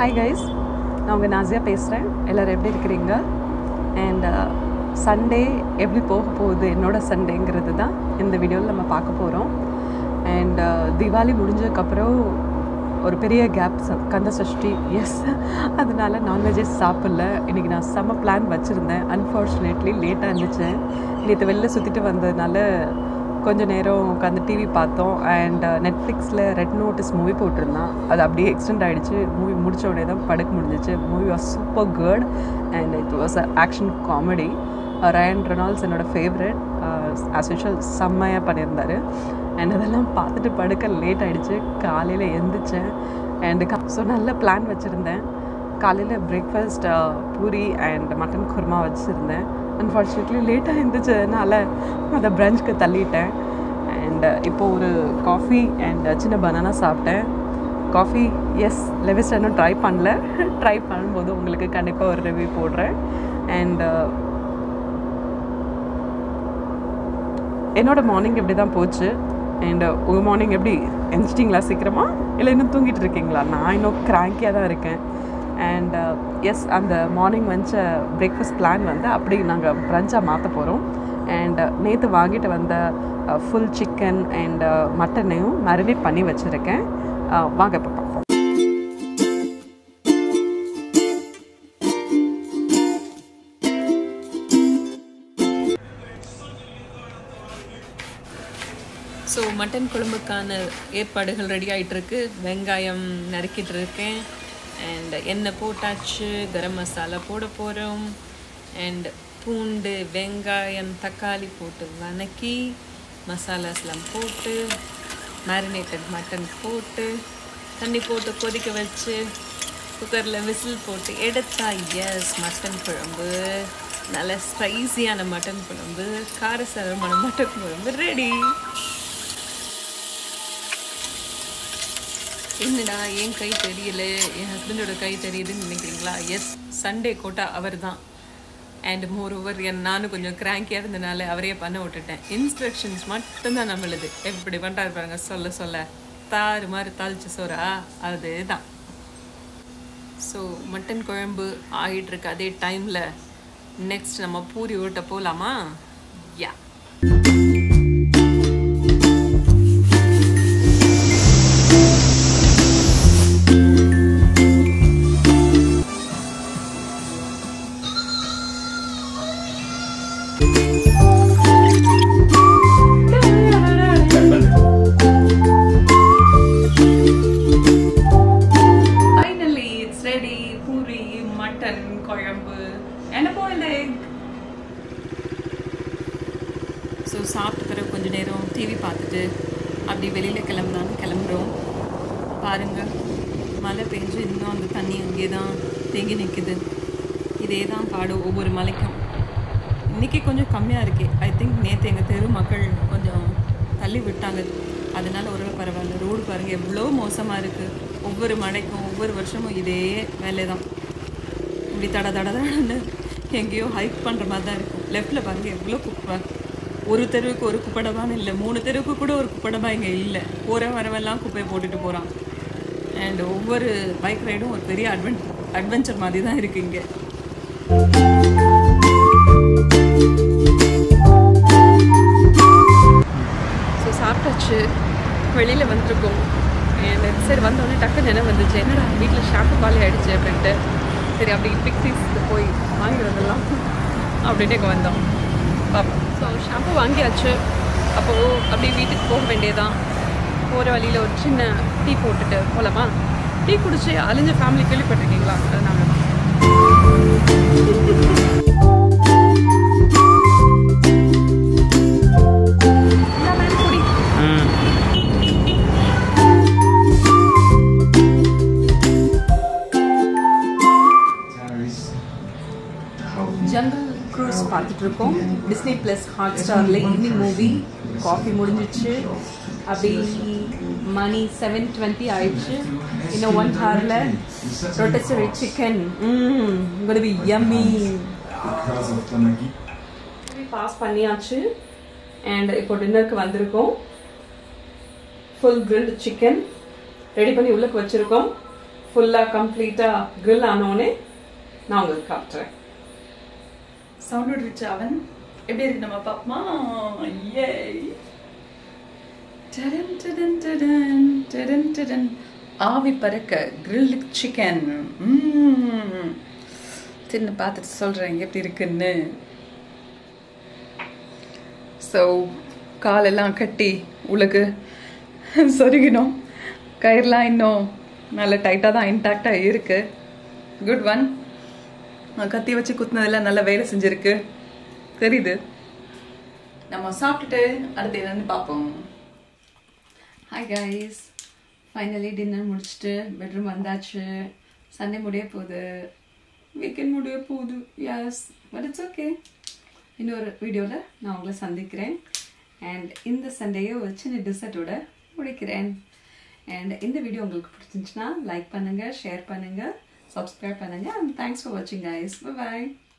hi guys நான் உங்கள் nausea பேசுகிறேன் எல்லோரும் எப்படி இருக்கிறீங்க அண்ட் சண்டே எப்படி போக போகுது என்னோட சண்டேங்கிறது தான் இந்த வீடியோவில் நம்ம பார்க்க போகிறோம் அண்ட் தீபாவளி முடிஞ்சதுக்கப்புறம் ஒரு பெரிய கேப் கந்த சஷ்டி எஸ் அதனால நான்வெஜ்ஜே சாப்பிடல இன்றைக்கி நான் செம்ம பிளான் வச்சுருந்தேன் அன்ஃபார்ச்சுனேட்லி லேட்டாக இருந்துச்சு நேற்று வெளில சுற்றிட்டு வந்ததுனால கொஞ்ச நேரம் உட்காந்து டிவி பார்த்தோம் அண்ட் நெட்ஃப்ளிக்ஸில் ரெட் நோட்டிஸ் மூவி போட்டிருந்தான் அது அப்படியே எக்ஸ்டெண்ட் ஆகிடுச்சு மூவி முடிச்ச உடனே தான் படுக்க முடிஞ்சிச்சு movie was super good and it was a action comedy Ryan Reynolds என்னோட ஃபேவரட் ஆஸ் யூஷுவல் செம்மையாக பண்ணியிருந்தார் அண்ட் அதெல்லாம் பார்த்துட்டு படுக்க லேட் ஆகிடுச்சு காலையில் எந்திரிச்சேன் அண்டு ஸோ நல்ல பிளான் வச்சுருந்தேன் காலையில் breakfast puri and mutton kurma வச்சுருந்தேன் அன்ஃபார்ச்சுனேட்லி லேட்டாக இருந்துச்சதுனால அதை பிரஞ்சுக்கு தள்ளிட்டேன் அண்ட் இப்போது ஒரு காஃபி அண்ட் சின்ன பனானா சாப்பிட்டேன் காஃபி எஸ் லெவிஸ்ட் இன்னும் ட்ரை பண்ணல ட்ரை பண்ணும்போது உங்களுக்கு கண்டிப்பாக ஒரு ரிவ்யூ போடுறேன் அண்ட் என்னோடய மார்னிங் இப்படி தான் போச்சு அண்ட் உங்கள் மார்னிங் எப்படி எந்திச்சிட்டிங்களா சீக்கிரமா இல்லை இன்னும் தூங்கிட்டு இருக்கீங்களா நான் இன்னும் கிராங்கியாக தான் இருக்கேன் அண்ட் எஸ் அந்த மார்னிங் வச்ச பிரேக்ஃபாஸ்ட் பிளான் வந்து அப்படி நாங்கள் ப்ரஞ்சாக மாற்ற போகிறோம் அண்ட் நேற்று வாங்கிட்டு வந்த ஃபுல் சிக்கன் அண்ட் மட்டனையும் மேரினேட் பண்ணி வச்சுருக்கேன் வாங்க இப்போ பார்ப்போம் ஸோ மட்டன் குழம்புக்கான ஏற்பாடுகள் ரெடி ஆகிட்டுருக்கு வெங்காயம் நறுக்கிட்டு இருக்கேன் அண்ட் எண்ணெய் போட்டாச்சு கரம் மசாலா போட போகிறோம் அண்ட் பூண்டு வெங்காயம் தக்காளி போட்டு வதக்கி மசாலாஸ்லாம் போட்டு மேரினேட்டட் மட்டன் போட்டு தண்ணி போட்டு கொதிக்க வச்சு குக்கரில் விசில் போட்டு எடுத்தா எஸ் மட்டன் குழம்பு நல்ல ஸ்பைசியான மட்டன் குழம்பு காரசாரமான மட்டன் குழம்பு ரெடி என்னடா என் கை தெரியல என் ஹஸ்பண்டோட கை தெரியுதுன்னு நினைக்கிறீங்களா எஸ் சண்டே கோட்டா அவர் தான் அண்ட் மோர் ஓவர் என் நானும் கொஞ்சம் கிராங்கியாக இருந்தனால அவரையே பண்ண விட்டுட்டேன் இன்ஸ்ட்ரக்ஷன்ஸ் மட்டும்தான் நம்மளுது எப்படி பண்ணுறாரு பாருங்க சொல்ல சொல்ல தாறு மாதிரி தாளிச்சு சோறா அதுதான் ஸோ மட்டன் குழம்பு ஆகிட்டுருக்கு அதே டைமில் நெக்ஸ்ட் நம்ம பூரி ஓட்ட போகலாமா yeah finally it's ready puri mutton குழம்பு என்ன போயில் எக் ஸோ சாப்பிட்ட பிறகு கொஞ்ச நேரம் டிவி பார்த்துட்டு அப்படி வெளியில் கிளம்புனாலும் கிளம்புறோம் பாருங்கள் மழை பெஞ்சு இன்னும் அந்த தண்ணி அங்கே தான் தேங்கி நிற்குது இதே தான் பாடு ஒவ்வொரு மலைக்கும் இன்றைக்கி கொஞ்சம் கம்மியாக இருக்கு ஐ திங்க் நேற்று எங்கள் தெரு மக்கள் கொஞ்சம் தள்ளி விட்டாங்க அதனால ஓரளவு பரவாயில்ல ரோடு பாருங்கள் எவ்வளோ மோசமாக இருக்குது ஒவ்வொரு மழைக்கும் ஒவ்வொரு வருஷமும் இதே வேலை தான் இப்படி தட தட தடன்னு எங்கேயோ ஹைக் பண்ணுற மாதிரி தான் இருக்கும் லெஃப்டில் பாருங்கள் எவ்வளோ குப்பை ஒரு தெருவுக்கு ஒரு குப்படமான்னு இல்லை மூணு தெருவுக்கு கூட ஒரு குப்படமா இங்கே இல்லை போகிற வரவெல்லாம் குப்பையை போட்டுட்டு போகிறான் அண்ட் ஒவ்வொரு பைக் ரைடும் ஒரு பெரிய அட்வென் அட்வென்ச்சர் மாதிரி தான் இருக்குது இங்கே ஸோ சாப்பிட்டாச்சு வெளியில் வந்திருக்கோம் அண்ட் சரி வந்தோடனே டக்கு நினைவு வந்துச்சு என்னடா வீட்டில் ஷாம்பு காலி ஆகிடுச்சு அப்படின்ட்டு சரி அப்படி பிக்ஸிஸ் போய் வாங்கிறதெல்லாம் அப்படின்ட்டு இங்கே வந்தோம் பார்ப்போம் ஸோ ஷாம்பு வாங்கியாச்சு அப்போது அப்படியே வீட்டுக்கு போக வேண்டியதான் போகிற வழியில் ஒரு சின்ன டீ போட்டுட்டு போகலாமா டீ குடிச்சு அழிஞ்ச ஃபேமிலி கேள்விப்பட்டிருக்கீங்களா அதனால தான் இந்த மாதிரி குடி ஜங்கல் க்ரூஸ் பார்த்துட்டு இருக்கோம் டிஸ்னி ப்ளஸ் ஹாட் ஸ்டாரில் ஈவினிங் மூவி காஃபி முடிஞ்சிச்சு அப்படி மணி செவன் டுவெண்ட்டி ஆயிடுச்சு இன்னும் ஒன் ஹவரில் rotisserie chicken good be yummy pass பண்ணியாச்சு அண்ட் இப்போ டின்னருக்கு வந்திருக்கோம் ஃபுல் கிரில்டு சிக்கன் ரெடி பண்ணி உள்ளக்கு வச்சுருக்கோம் ஃபுல்லாக கம்ப்ளீட்டாக grill ஆனோடனே நான் உங்களுக்கு காட்டுறேன் சவுண்ட் விட்டுருச்சு அவன் எப்படி இருக்கு நம்ம பாப்பமா ஏ டடன் டடன் டடன் டடன் டடன் ஆவி பறக்க கிரில் சிக்கன் தின்னு பார்த்துட்டு சொல்கிறேன் எப்படி இருக்குன்னு ஸோ காலெல்லாம் கட்டி உலகு சொருகினோம் கயிறுலாம் இன்னும் நல்ல டைட்டாக தான் இன்டாக்டாக இருக்கு குட் ஒன் கத்தி வச்சு குத்துனதெல்லாம் நல்ல வேலை செஞ்சிருக்கு தெரியுது நம்ம சாப்பிட்டுட்டு அடுத்து என்னன்னு பார்ப்போம் ஹாய் கைஸ் ஃபைனலி டின்னர் முடிச்சுட்டு பெட்ரூம் வந்தாச்சு சண்டே முடிய போகுது வீக்கெண்ட் முடிய போகுது எஸ் பட் இட்ஸ் ஓகே இன்னொரு வீடியோவில் நான் உங்களை சந்திக்கிறேன் அண்ட் இந்த சண்டேயை ஒரு சின்ன டிசர்ட்டோட முடிக்கிறேன் அண்ட் இந்த வீடியோ உங்களுக்கு பிடிச்சிருந்துச்சுன்னா லைக் பண்ணுங்கள் ஷேர் பண்ணுங்கள் சப்ஸ்கிரைப் பண்ணுங்கள் அண்ட் தேங்க்ஸ் ஃபார் வாட்சிங் கைஸ் பாய்